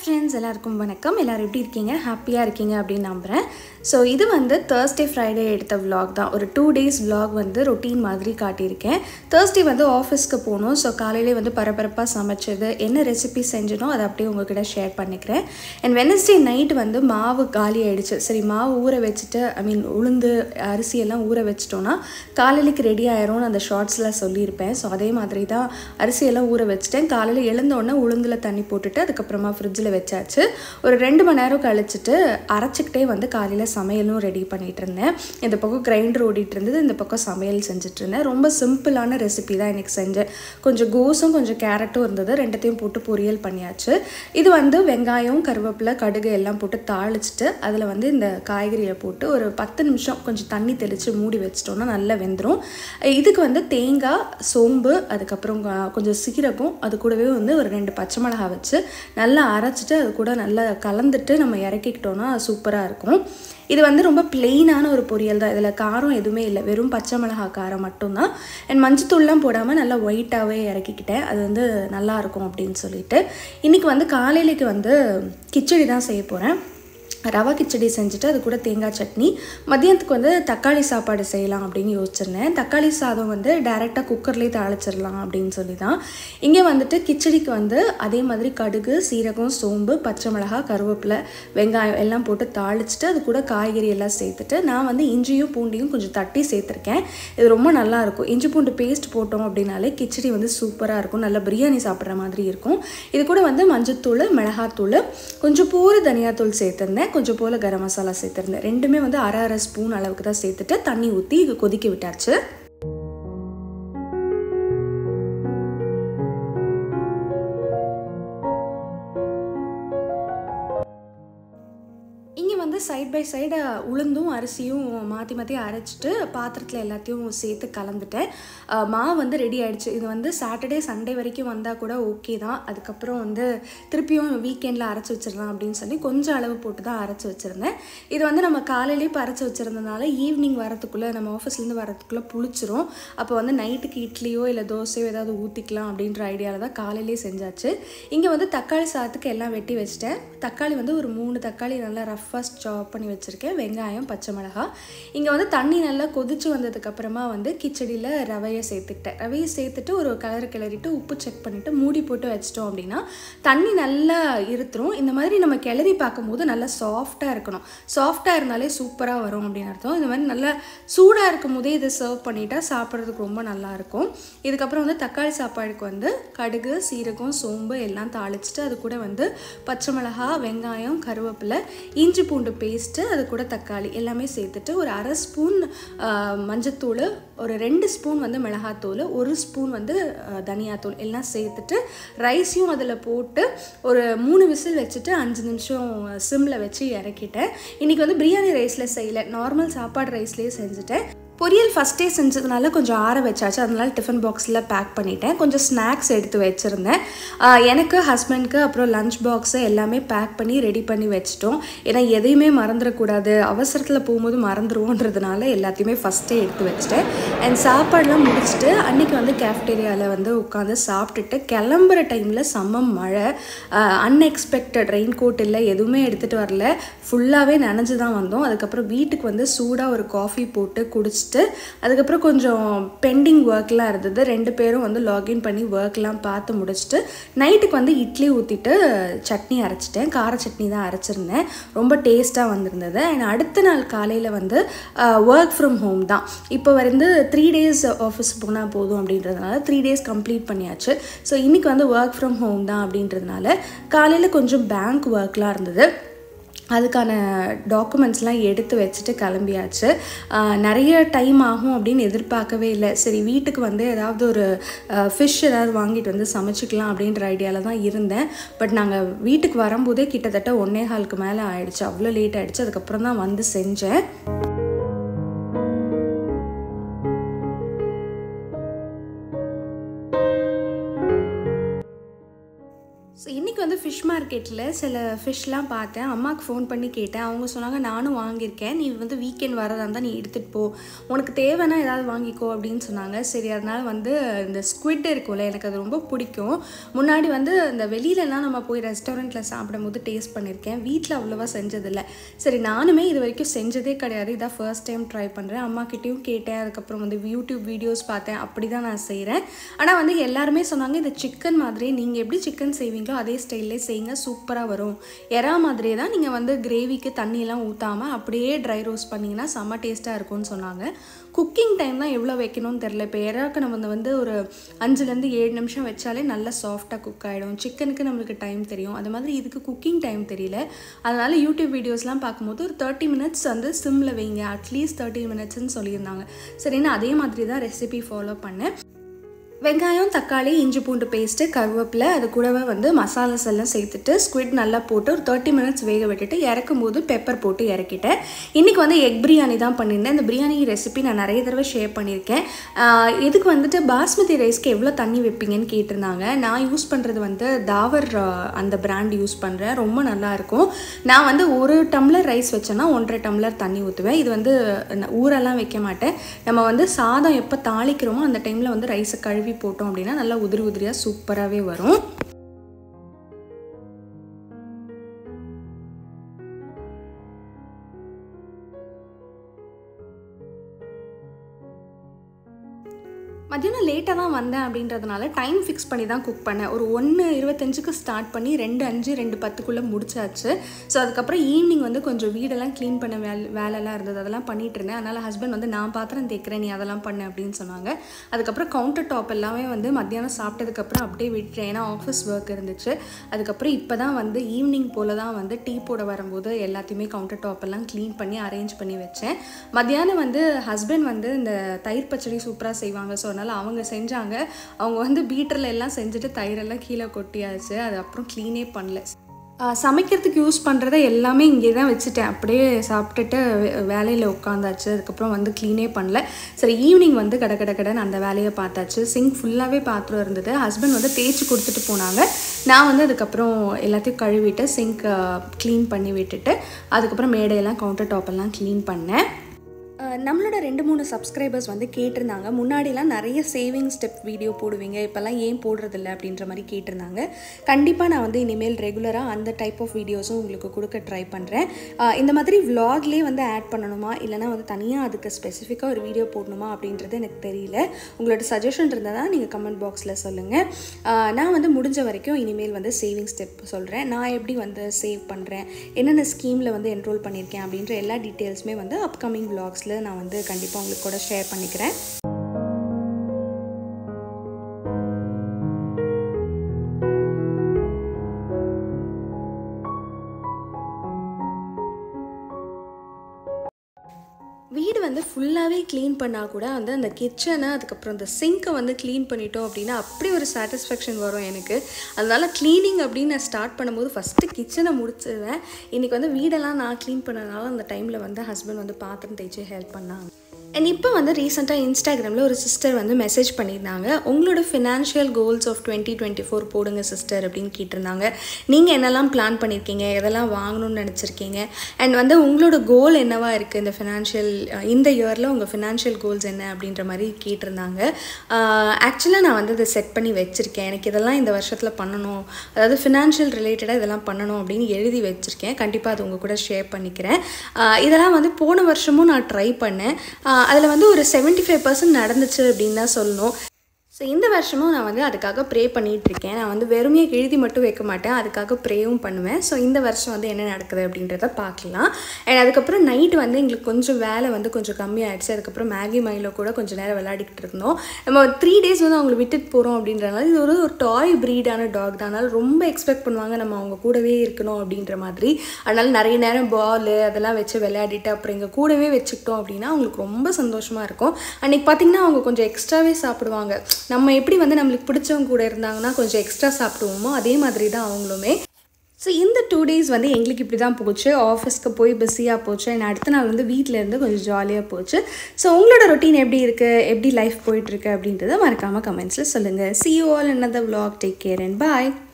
friends எல்லாருக்கும் வணக்கம் எல்லோரும் எப்படி இருக்கீங்க ஹாப்பியாக இருக்கீங்க அப்படின்னு நம்புகிறேன் ஸோ இது வந்து தேர்ஸ்டே ஃப்ரைடே எடுத்த vlog தான் ஒரு டூ டேஸ் vlog வந்து ரொட்டீன் மாதிரி காட்டியிருக்கேன் தேர்ஸ்டே வந்து ஆஃபீஸ்க்கு போகணும் ஸோ காலையிலே வந்து பரபரப்பாக சமைச்சது என்ன ரெசிபி செஞ்சனோ அதை அப்படியே உங்ககிட்ட ஷேர் பண்ணிக்கிறேன் அண்ட் வெனஸ்டே நைட் வந்து மாவு காலி ஆயிடுச்சு சரி மாவு ஊற வச்சுட்டு ஐ மீன் உளுந்து அரிசி எல்லாம் ஊற வச்சிட்டோன்னா காலையிலைக்கு ரெடி ஆயிரும்னு அந்த ஷார்ட்ஸில் சொல்லியிருப்பேன் ஸோ அதே மாதிரி தான் அரிசியெல்லாம் ஊற வச்சுட்டேன் காலையில் எழுந்தோடனே உளுந்தில் தண்ணி போட்டுட்டு அதுக்கப்புறமா ஃப்ரிட்ஜில் வச்சாச்சு ஒரு ரெண்டு மணி நேரம் கழிச்சிட்டு அரைச்சிக்கிட்டே வந்து காலையில் சமையலும் ரெடி பண்ணிகிட்டு இருந்தேன் இந்த பக்கம் கிரைண்டர் ஓடிட்டு இருந்தது இந்த பக்கம் சமையல் செஞ்சுட்டு இருந்தேன் ரொம்ப சிம்பிளான ரெசிபி தான் எனக்கு செஞ்சேன் கொஞ்சம் கோஸும் கொஞ்சம் கேரட்டும் இருந்தது ரெண்டத்தையும் போட்டு பொரியல் பண்ணியாச்சு இது வந்து வெங்காயம் கருவேப்பிலை கடுகு எல்லாம் போட்டு தாளிச்சிட்டு அதில் வந்து இந்த காய்கறியை போட்டு ஒரு பத்து நிமிஷம் கொஞ்சம் தண்ணி தெளித்து மூடி வச்சிட்டோன்னா நல்லா வெந்துடும் இதுக்கு வந்து தேங்காய் சோம்பு அதுக்கப்புறம் கொ- கொஞ்சம் சீரகம் அது கூடவே வந்து ஒரு ரெண்டு பச்சை மிளகாய் வச்சு நல்லா அரைச்சிட்டு அது கூட நல்லா கலந்துட்டு நம்ம இறக்கிக்கிட்டோன்னா சூப்பராக இருக்கும் இது வந்து ரொம்ப பிளெயினான ஒரு பொரியல் தான் இதில் காரம் எதுவுமே இல்லை வெறும் பச்சை மிளகாய் காரம் மட்டும்தான் அண்ட் மஞ்சத்தூள்லாம் போடாமல் நல்லா ஒயிட்டாகவே இறக்கிக்கிட்டேன் அது வந்து நல்லா இருக்கும் அப்படின்னு சொல்லிட்டு இன்றைக்கி வந்து காலையிலைக்கு வந்து கிச்சடி தான் செய்ய போகிறேன் ரவா கிச்சடி செஞ்சுட்டு அது கூட தேங்காய் சட்னி மதியானத்துக்கு வந்து தக்காளி சாப்பாடு செய்யலாம் அப்படின்னு யோசிச்சிருந்தேன் தக்காளி சாதம் வந்து டைரெக்டாக குக்கர்லேயே தாளிச்சிடலாம் அப்படின்னு சொல்லி தான் இங்கே வந்துட்டு கிச்சடிக்கு வந்து அதே மாதிரி கடுகு சீரகம் சோம்பு பச்சை மிளகாய் கருவேப்பிலை வெங்காயம் எல்லாம் போட்டு தாளிச்சிட்டு அது கூட காய்கறி எல்லாம் சேர்த்துட்டு நான் வந்து இஞ்சியும் பூண்டையும் கொஞ்சம் தட்டி சேர்த்துருக்கேன் இது ரொம்ப நல்லா இருக்கும் இஞ்சி பூண்டு பேஸ்ட் போட்டோம் அப்படின்னாலே கிச்சடி வந்து சூப்பராக இருக்கும் நல்லா பிரியாணி சாப்பிட்ற மாதிரி இருக்கும் இது கூட வந்து மஞ்சத்தூள் மிளகாத்தூள் கொஞ்சம் போர் தனியாத்தூள் சேர்த்துருந்தேன் கொஞ்சம் போல் கரம் மசாலா சேர்த்துருந்தேன் ரெண்டுமே வந்து அரை அரை ஸ்பூன் அளவுக்கு தான் சேர்த்துட்டு தண்ணி ஊற்றி கொதிக்க விட்டாச்சு இங்கே வந்து சைட் பை சைடு உளுந்தும் அரிசியும் மாற்றி மாற்றி அரைச்சிட்டு பாத்திரத்தில் எல்லாத்தையும் சேர்த்து கலந்துட்டேன் அஹ் மாவு வந்து ரெடி ஆயிடுச்சு இது வந்து சாட்டர்டே சண்டே வரைக்கும் வந்தால் கூட ஓகே தான் அதுக்கப்புறம் வந்து திருப்பியும் வீக்கெண்டில் அரைச்சி வச்சிடலாம் அப்படின்னு சொல்லி கொஞ்சம் அளவு போட்டு தான் அரைச்சி வச்சுருந்தேன் இது வந்து நம்ம காலையிலேயே இப்போ அரைச்சி வச்சுருந்தனால ஈவினிங் வரத்துக்குள்ளே நம்ம ஆஃபீஸ்லேருந்து வரத்துக்குள்ளே புளிச்சிரும் அப்போ வந்து நைட்டுக்கு இட்லியோ இல்லை தோசையோ ஏதாவது ஊற்றிக்கலாம் அப்படின்ற ஐடியாவில் தான் காலையிலேயே செஞ்சாச்சு இங்கே வந்து தக்காளி சாதத்துக்கு எல்லாம் வெட்டி வச்சிட்டேன் தக்காளி வந்து ஒரு மூணு தக்காளி நல்லா ரஃபாக சாப் பண்ணி வச்சுருக்கேன் வெங்காயம் பச்சை மிளகாய் இங்கே வந்து தண்ணி நல்லா கொதிச்சு வந்ததுக்கப்புறமா வந்து கிச்சடியில் ரவையை சேர்த்துக்கிட்டேன் ரவையை சேர்த்துட்டு ஒரு கலர் கிளறிட்டு உப்பு செக் பண்ணிவிட்டு மூடி போட்டு வச்சிட்டோம் அப்படின்னா தண்ணி நல்லா இருத்துரும் இந்த மாதிரி நம்ம கிளறி பார்க்கும்போது நல்லா சாஃப்டாக இருக்கணும் சாஃப்டாக இருந்தாலே சூப்பராக வரும் அப்படின்னு அர்த்தம் இந்த மாதிரி நல்லா சூடாக இருக்கும் போதே இதை சர்வ் பண்ணிட்டா சாப்பிட்றதுக்கு ரொம்ப நல்லா இருக்கும் இதுக்கப்புறம் வந்து தக்காளி சாப்பாடுக்கு வந்து கடுகு சீரகம் சோம்பு எல்லாம் தாளிச்சிட்டு அது கூட வந்து பச்சை மிளகா வெங்காயம் கருவேப்பிலை இஞ்சி பூண்டு பேஸ்ட்டு அது கூட தக்காளி எல்லாமே சேர்த்துட்டு ஒரு அரை ஸ்பூன் மஞ்சத்தூள் ஒரு ரெண்டு ஸ்பூன் வந்து மிளகாத்தூள் ஒரு ஸ்பூன் வந்து ஆஹ், தனியாத்தூள் எல்லாம் சேர்த்துட்டு ரைஸையும் அதில் போட்டு ஒரு மூணு விசில் வச்சுட்டு அஞ்சு நிமிஷம் சிம்மில் வச்சு இறக்கிட்டேன் இன்றைக்கி வந்து பிரியாணி ரைஸில் செய்யலை நார்மல் சாப்பாடு ரைஸ்லேயே செஞ்சுட்டேன் பொரியல் ஃபஸ்ட்டே செஞ்சதுனால கொஞ்சம் ஆற வச்சாச்சு அதனால டிஃபன் பாக்ஸில் பேக் பண்ணிட்டேன் கொஞ்சம் ஸ்நாக்ஸ் எடுத்து வச்சுருந்தேன் ஆஹ் எனக்கு ஹஸ்பண்ட்க்கு அப்புறம் லஞ்ச் பாக்ஸு எல்லாமே பேக் பண்ணி ரெடி பண்ணி வச்சிட்டோம் ஏன்னா எதையுமே மறந்துடக்கூடாது அவசரத்தில் போகும்போது மறந்துடுவோன்றதுனால எல்லாத்தையுமே ஃபஸ்ட்டே எடுத்து வச்சிட்டேன் அண்ட் சாப்பாடுலாம் முடிச்சுட்டு அன்றைக்கி வந்து கேஃப்டேரியாவில் வந்து உட்காந்து சாப்பிட்டுட்டு கிளம்புற டைமில் செம்ம மழை அன்எக்ஸ்பெக்டட் ரெயின் கோட் இல்லை எதுவுமே எடுத்துகிட்டு வரல ஃபுல்லாகவே நனைஞ்சு தான் வந்தோம் அதுக்கப்புறம் வீட்டுக்கு வந்து சூடாக ஒரு காஃபி போட்டு குடிச்சிட்டு அதுக்கப்புறம் கொஞ்சம் பெண்டிங் ஒர்க்லாம் இருந்தது ரெண்டு பேரும் வந்து லாகின் பண்ணி ஒர்க்லாம் பார்த்து முடிச்சுட்டு நைட்டுக்கு வந்து இட்லி ஊற்றிட்டு சட்னி அரைச்சிட்டேன் கார சட்னி தான் அரைச்சிருந்தேன் ரொம்ப டேஸ்ட்டாக வந்திருந்தது அண்ட் அடுத்த நாள் காலையில் வந்து ஒர்க் ஃப்ரம் ஹோம் தான் இப்போ வந்து த்ரீ டேஸ் ஆஃபீஸ் போனால் போதும் அப்படின்றதுனால த்ரீ டேஸ் கம்ப்ளீட் பண்ணியாச்சு ஸோ இன்றைக்கி வந்து ஒர்க் ஃப்ரம் ஹோம் தான் அப்படின்றதுனால காலையில் கொஞ்சம் பேங்க் ஒர்க்லாம் இருந்தது அதுக்கான டாக்குமெண்ட்ஸ்லாம் எடுத்து வச்சுட்டு கிளம்பியாச்சு ஆஹ் நிறைய டைம் ஆகும் அப்படின்னு எதிர்பார்க்கவே இல்லை சரி வீட்டுக்கு வந்து ஏதாவது ஒரு ஃபிஷ் ஏதாவது வாங்கிட்டு வந்து சமைச்சிக்கலாம் அப்படின்ற ஐடியாவில் தான் இருந்தேன் பட் நாங்கள் வீட்டுக்கு வரும்போதே கிட்டத்தட்ட ஒன்னே காலுக்கு மேலே ஆயிடுச்சு அவ்வளோ லேட் ஆயிடுச்சு அதுக்கப்புறம் தான் வந்து செஞ்சேன் ஸோ இன்றைக்கி வந்து ஃபிஷ் ஃபிஷ் மார்க்கெட்டில் சில ஃபிஷ்லாம் பார்த்தேன் அம்மாவுக்கு ஃபோன் பண்ணி கேட்டேன் அவங்க சொன்னாங்க நானும் வாங்கியிருக்கேன் நீ வந்து வீக்கெண்ட் வரதா இருந்தால் நீ எடுத்துகிட்டு போ உனக்கு தேவைன்னா ஏதாவது வாங்கிக்கோ அப்படின்னு சொன்னாங்க சரி அதனால் வந்து இந்த ஸ்குவிட் இருக்கும்ல எனக்கு அது ரொம்ப பிடிக்கும் முன்னாடி வந்து இந்த வெளியிலலாம் நம்ம போய் ரெஸ்டாரண்ட்டில் சாப்பிடும்போது டேஸ்ட் பண்ணியிருக்கேன் வீட்டில் அவ்வளோவா செஞ்சதில்லை சரி நானுமே இது வரைக்கும் செஞ்சதே கிடையாது இதான் ஃபர்ஸ்ட் டைம் ட்ரை பண்ணுறேன் அம்மாக்கிட்டேயும் கேட்டேன் அதுக்கப்புறம் வந்து யூடியூப் வீடியோஸ் பார்த்தேன் அப்படி தான் நான் செய்கிறேன் ஆனால் வந்து எல்லாருமே சொன்னாங்க இது சிக்கன் மாதிரி நீங்கள் எப்படி சிக்கன் செய்வீங்களோ அதே ஸ்டைல்லே செய்யுங்க சூப்பராக வரும் எறா மாதிரியே தான் நீங்கள் வந்து கிரேவிக்கு தண்ணியெல்லாம் ஊற்றாமல் அப்படியே ட்ரை ரோஸ்ட் பண்ணிங்கன்னா செம்ம டேஸ்ட்டாக இருக்கும்னு சொன்னாங்க குக்கிங் டைம் தான் எவ்வளோ வைக்கணும்னு தெரில இப்போ எறாக்கு நம்ம வந்து ஒரு அஞ்சுலேருந்து ஏழு நிமிஷம் வச்சாலே நல்லா சாஃப்டாக குக் ஆகிடும் சிக்கனுக்கு நம்மளுக்கு டைம் தெரியும் அது மாதிரி இதுக்கு குக்கிங் டைம் தெரியல அதனால் யூடியூப் வீடியோஸ்லாம் பார்க்கும்போது ஒரு தேர்ட்டி மினிட்ஸ் வந்து சிம்மில் வைங்க அட்லீஸ்ட் தேர்ட்டி மினிட்ஸ்னு சொல்லியிருந்தாங்க சரின்னு அதே மாதிரி தான் ரெசிபி ஃபாலோ பண்ணேன் வெங்காயம் தக்காளி இஞ்சி பூண்டு பேஸ்ட்டு கருவேப்பிலை அது கூடவே வந்து மசாலாஸ் எல்லாம் சேர்த்துட்டு ஸ்குவிட் நல்லா போட்டு ஒரு தேர்ட்டி மினிட்ஸ் வேக விட்டுட்டு இறக்கும் போது பெப்பர் போட்டு இறக்கிட்டேன் இன்றைக்கி வந்து எக் பிரியாணி தான் பண்ணியிருந்தேன் இந்த பிரியாணி ரெசிபி நான் நிறைய தடவை ஷேர் பண்ணியிருக்கேன் ஆஹ் இதுக்கு வந்துட்டு பாஸ்மதி ரைஸ்க்கு எவ்வளோ தண்ணி வைப்பீங்கன்னு கேட்டிருந்தாங்க நான் யூஸ் பண்ணுறது வந்து தாவர் ஆஹ், அந்த பிராண்ட் யூஸ் பண்ணுறேன் ரொம்ப நல்லாயிருக்கும் நான் வந்து ஒரு டம்ளர் ரைஸ் வச்சேன்னா ஒன்றரை டம்ளர் தண்ணி ஊற்றுவேன் இது வந்து நான் ஊரெல்லாம் வைக்க மாட்டேன் நம்ம வந்து சாதம் எப்போ தாளிக்கிறோமோ அந்த டைமில் வந்து ரைஸை கழுவி போட்டோம் அப்படின்னா நல்லா உதிரி உதிரியாக சூப்பராகவே வரும் மத்தியானம் லேட்டாக தான் வந்தேன் அப்படின்றதுனால டைம் ஃபிக்ஸ் பண்ணி தான் குக் பண்ணேன் ஒரு ஒன்று இருபத்தஞ்சுக்கு ஸ்டார்ட் பண்ணி ரெண்டு அஞ்சு ரெண்டு பத்துக்குள்ளே முடிச்சாச்சு ஸோ அதுக்கப்புறம் ஈவினிங் வந்து கொஞ்சம் வீடெல்லாம் க்ளீன் பண்ண வேலை வேலைலாம் இருந்தது அதெல்லாம் பண்ணிட்டு இருந்தேன் அதனால் ஹஸ்பண்ட் வந்து நான் பாத்திரம் தேய்க்கிறேன் நீ அதெல்லாம் பண்ணு அப்படின்னு சொன்னாங்க அதுக்கப்புறம் கவுண்டர் டாப் எல்லாமே வந்து மத்தியானம் சாப்பிட்டதுக்கப்புறம் அப்படியே விட்டுட்டேன் ஏன்னா ஆஃபீஸ் ஒர்க் இருந்துச்சு அதுக்கப்புறம் இப்போ தான் வந்து ஈவினிங் போல் தான் வந்து டீ போட வரும்போது எல்லாத்தையுமே கவுண்டர் டாப் எல்லாம் க்ளீன் பண்ணி அரேஞ்ச் பண்ணி வச்சேன் மத்தியானம் வந்து ஹஸ்பண்ட் வந்து இந்த தயிர் பச்சடி சூப்பராக செய்வாங்க ஸோ அதனால் அவங்க செஞ்சாங்க அவங்க வந்து பீட்டரில் எல்லாம் செஞ்சுட்டு தயிரெல்லாம் கீழே கொட்டியாச்சு அது அப்புறம் க்ளீனே பண்ணல ஆஹ் சமைக்கிறதுக்கு யூஸ் பண்ணுறத எல்லாமே இங்கே தான் வச்சுட்டேன் அப்படியே சாப்பிட்டுட்டு வே- வேலையில் உட்காந்தாச்சு அதுக்கப்புறம் வந்து க்ளீனே பண்ணல சரி ஈவினிங் வந்து கட கட கடன்னு அந்த வேலையை பார்த்தாச்சு சிங்க் ஃபுல்லாகவே பாத்திரம் இருந்தது ஹஸ்பண்ட் வந்து தேய்ச்சி கொடுத்துட்டு போனாங்க நான் வந்து அதுக்கப்புறம் எல்லாத்தையும் கழுவிட்டு சிங்க் க்ளீன் பண்ணி விட்டுட்டு அதுக்கப்புறம் மேடையெல்லாம் கவுண்டர் டாப் எல்லாம் க்ளீன் பண்ணேன் அஹ் நம்மளோட ரெண்டு மூணு சப்ஸ்கிரைபர்ஸ் வந்து கேட்டிருந்தாங்க முன்னாடிலாம் நிறைய சேவிங் ஸ்டெப் வீடியோ போடுவீங்க இப்போல்லாம் ஏன் போடுறதில்ல அப்படின்ற மாதிரி கேட்டிருந்தாங்க கண்டிப்பாக நான் வந்து இனிமேல் ரெகுலராக அந்த டைப் ஆஃப் வீடியோஸும் உங்களுக்கு கொடுக்க ட்ரை பண்ணுறேன் இந்த மாதிரி vlogலயே வந்து ஆட் பண்ணணுமா இல்லைனா வந்து தனியாக அதுக்கு ஸ்பெசிஃபிக்காக ஒரு வீடியோ போடணுமா அப்படின்றது எனக்கு தெரியல உங்களோட சஜஷன் இருந்ததா நீங்கள் கமெண்ட் பாக்ஸில் சொல்லுங்கள் நான் வந்து முடிஞ்ச வரைக்கும் இனிமேல் வந்து சேவிங் ஸ்டெப் சொல்கிறேன் நான் எப்படி வந்து சேவ் பண்ணுறேன் என்னென்ன ஸ்கீமில் வந்து என்ரோல் பண்ணியிருக்கேன் அப்படின்ற எல்லா டீட்டெயில்ஸுமே வந்து அப்கமிங் vlogsல நான் வந்து கண்டிப்பாக உங்களுக்கு கூட ஷேர் பண்ணிக்கிறேன் வீடு வந்து ஃபுல்லாகவே க்ளீன் பண்ணால் கூட வந்து அந்த கிச்சனை அதுக்கப்புறம் அந்த சிங்க்கை வந்து க்ளீன் பண்ணிட்டோம் அப்படின்னா அப்படி ஒரு சாட்டிஸ்ஃபேக்ஷன் வரும் எனக்கு அதனால க்ளீனிங் அப்படின்னு நான் ஸ்டார்ட் பண்ணும்போது ஃபஸ்ட்டு கிச்சனை முடிச்சிடுவேன் இன்றைக்கி வந்து வீடெல்லாம் நான் க்ளீன் பண்ணனால அந்த டைமில் வந்து ஹஸ்பண்ட் வந்து பாத்திரம் தேய்ச்சி ஹெல்ப் பண்ணாங்க அண்ட் இப்போ வந்து ரீசெண்டாக இன்ஸ்டாகிராமில் ஒரு சிஸ்டர் வந்து மெசேஜ் பண்ணியிருந்தாங்க உங்களோட financial goals of twenty twenty four போடுங்க சிஸ்டர் அப்படின்னு கேட்டிருந்தாங்க நீங்கள் என்னெல்லாம் பிளான் பண்ணியிருக்கீங்க எதெல்லாம் வாங்கணும்னு நினச்சிருக்கீங்க அண்ட் வந்து உங்களோட கோல் என்னவா இருக்குது இந்த ஃபினான்ஷியல் இந்த இயரில் உங்கள் ஃபினான்ஷியல் கோல்ஸ் என்ன அப்படின்ற மாதிரி கேட்டிருந்தாங்க ஆக்சுவலாக நான் வந்து இதை செட் பண்ணி வச்சுருக்கேன் எனக்கு இதெல்லாம் இந்த வருஷத்தில் பண்ணணும் அதாவது ஃபினான்ஷியல் ரிலேட்டடாக இதெல்லாம் பண்ணணும் அப்படின்னு எழுதி வச்சுருக்கேன் கண்டிப்பாக அது உங்கள் கூட ஷேர் பண்ணிக்கிறேன் ஆஹ் இதெல்லாம் வந்து போன வருஷமும் நான் ட்ரை பண்ணேன் அதில் வந்து ஒரு 75% ஃபைவ் பர்சன்ட் நடந்துச்சு அப்படின்னு தான் சொல்லணும் ஸோ இந்த வருஷமும் நான் வந்து அதுக்காக ப்ரே இருக்கேன் நான் வந்து வெறுமையாக எழுதி மட்டும் வைக்க மாட்டேன் அதுக்காக ப்ரேவும் பண்ணுவேன் ஸோ இந்த வருஷம் வந்து என்ன நடக்குது அப்படின்றத பார்க்கலாம் அண்ட் அதுக்கப்புறம் நைட்டு வந்து எங்களுக்கு கொஞ்சம் வேலை வந்து கொஞ்சம் கம்மியாயிடுச்சு அதுக்கப்புறம் மேகி மைலோ கூட கொஞ்சம் நேரம் விளையாடிக்கிட்டு இருந்தோம் நம்ம த்ரீ டேஸ் வந்து அவங்களை விட்டுட்டு போகிறோம் அப்படின்றனால இது ஒரு ஒரு டாய் ப்ரீடான டாக் தான் அதனால ரொம்ப எக்ஸ்பெக்ட் பண்ணுவாங்க நம்ம அவங்க கூடவே இருக்கணும் அப்படின்ற மாதிரி அதனால நிறைய நேரம் பால் அதெல்லாம் வச்சு விளையாடிட்டு அப்புறம் எங்கள் கூடவே வச்சுக்கிட்டோம் அப்படின்னா அவங்களுக்கு ரொம்ப சந்தோஷமாக இருக்கும் அன்றைக்கி பார்த்தீங்கன்னா அவங்க கொஞ்சம் எக்ஸ்ட்ராவே சாப்பிடுவாங்க நம்ம எப்படி வந்து நம்மளுக்கு பிடிச்சவங்க கூட இருந்தாங்கன்னா கொஞ்சம் எக்ஸ்ட்ரா சாப்பிடுவோமோ அதே மாதிரி தான் அவங்களுமே ஸோ இந்த டூ டேஸ் வந்து எங்களுக்கு இப்படி தான் போச்சு ஆஃபீஸ்க்கு போய் பிஸியாக போச்சு அண்ட் அடுத்த நாள் வந்து வீட்டில் இருந்து கொஞ்சம் ஜாலியாக போச்சு ஸோ உங்களோட ரொட்டீன் எப்படி இருக்குது எப்படி லைஃப் போயிட்டுருக்கு அப்படின்றத மறக்காமல் கமெண்ட்ஸில் சொல்லுங்கள் see you all another vlog take care and bye